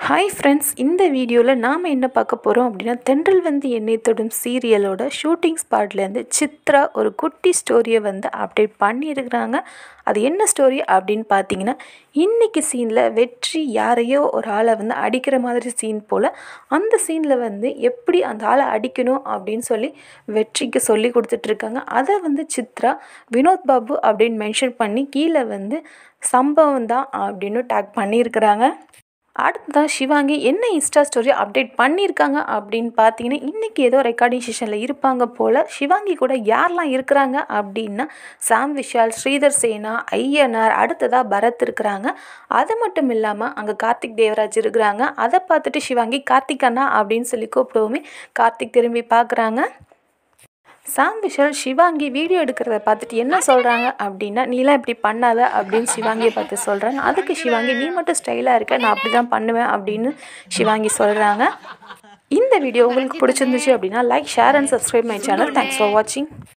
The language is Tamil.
ஹாய் ஃப்ரெண்ட்ஸ் இந்த வீடியோவில் நாம் என்ன பார்க்க போகிறோம் அப்படின்னா தென்றல் வந்து எண்ணெய் தொடும் சீரியலோட ஷூட்டிங் ஸ்பாட்லேருந்து சித்ரா ஒரு குட்டி ஸ்டோரியை வந்து அப்டேட் பண்ணியிருக்கிறாங்க அது என்ன ஸ்டோரி அப்படின்னு பார்த்தீங்கன்னா இன்றைக்கி சீனில் வெற்றி யாரையோ ஒரு ஆளை வந்து அடிக்கிற மாதிரி சீன் போல் அந்த சீனில் வந்து எப்படி அந்த ஆளை அடிக்கணும் அப்படின்னு சொல்லி வெற்றிக்கு சொல்லி கொடுத்துட்ருக்காங்க அதை வந்து சித்ரா வினோத் பாபு அப்படின்னு மென்ஷன் பண்ணி கீழே வந்து சம்பவம் தான் அப்படின்னு டேக் பண்ணியிருக்கிறாங்க அடுத்ததான் சிவாங்கி என்ன இன்ஸ்டா ஸ்டோரி அப்டேட் பண்ணியிருக்காங்க அப்படின்னு பார்த்தீங்கன்னா இன்றைக்கி ஏதோ ரெக்கார்டிங் செஷனில் இருப்பாங்க போல் சிவாங்கி கூட யாரெல்லாம் இருக்கிறாங்க அப்படின்னா சாம் விஷால் ஸ்ரீதர் சேனா ஐயனார் அடுத்ததாக பரத் இருக்கிறாங்க அது மட்டும் இல்லாமல் அங்கே கார்த்திக் தேவராஜ் இருக்கிறாங்க அதை பார்த்துட்டு சிவாங்கி கார்த்திக் அண்ணா அப்படின்னு சொல்லி கூப்பிடவுமே கார்த்திக் திரும்பி பார்க்குறாங்க சாம் விஷால் சிவாங்கி வீடியோ எடுக்கிறத பார்த்துட்டு என்ன சொல்கிறாங்க அப்படின்னா நீலாம் இப்படி பண்ணாத அப்படின்னு சிவாங்கியை பார்த்து சொல்கிறாங்க அதுக்கு சிவாங்கி நீ மட்டும் ஸ்டைலாக இருக்க நான் அப்படி தான் பண்ணுவேன் அப்படின்னு சிவாங்கி சொல்கிறாங்க இந்த வீடியோ உங்களுக்கு பிடிச்சிருந்துச்சு அப்படின்னா like share and subscribe my channel thanks for வாட்சிங்